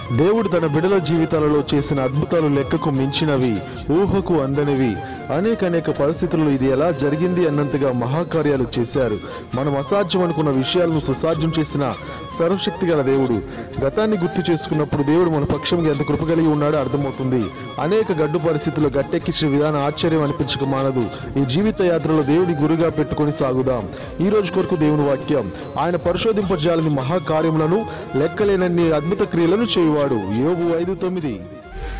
దేవుడు తన బిడల జీవితాలలో చేసిన అద్భుతాలు లెక్కకు మించినవి ఊహకు అందనివి అనేక అనేక పరిస్థితుల్లో ఇది ఎలా జరిగింది అన్నంతగా మహాకార్యాలు చేశారు మనం అసాధ్యం అనుకున్న విషయాలను సుసాధ్యం చేసిన సర్వశక్తి గల దేవుడు గతాన్ని గుర్తు చేసుకున్నప్పుడు దేవుడు మన పక్షంగా ఎంత కృప కలిగి ఉన్నాడో అర్థమవుతుంది అనేక గడ్డు పరిస్థితుల్లో గట్టెక్కించిన విధానం ఆశ్చర్యం అనిపించక మానదు ఈ జీవిత యాత్రలో దేవుడి గురుగా పెట్టుకొని సాగుదాం ఈ రోజు కొరకు దేవుని వాక్యం ఆయన పరిశోధింపజాలని మహాకార్యములను లెక్కలేనన్ని అద్భుత క్రియలను చేయువాడు యోగు ఐదు తొమ్మిది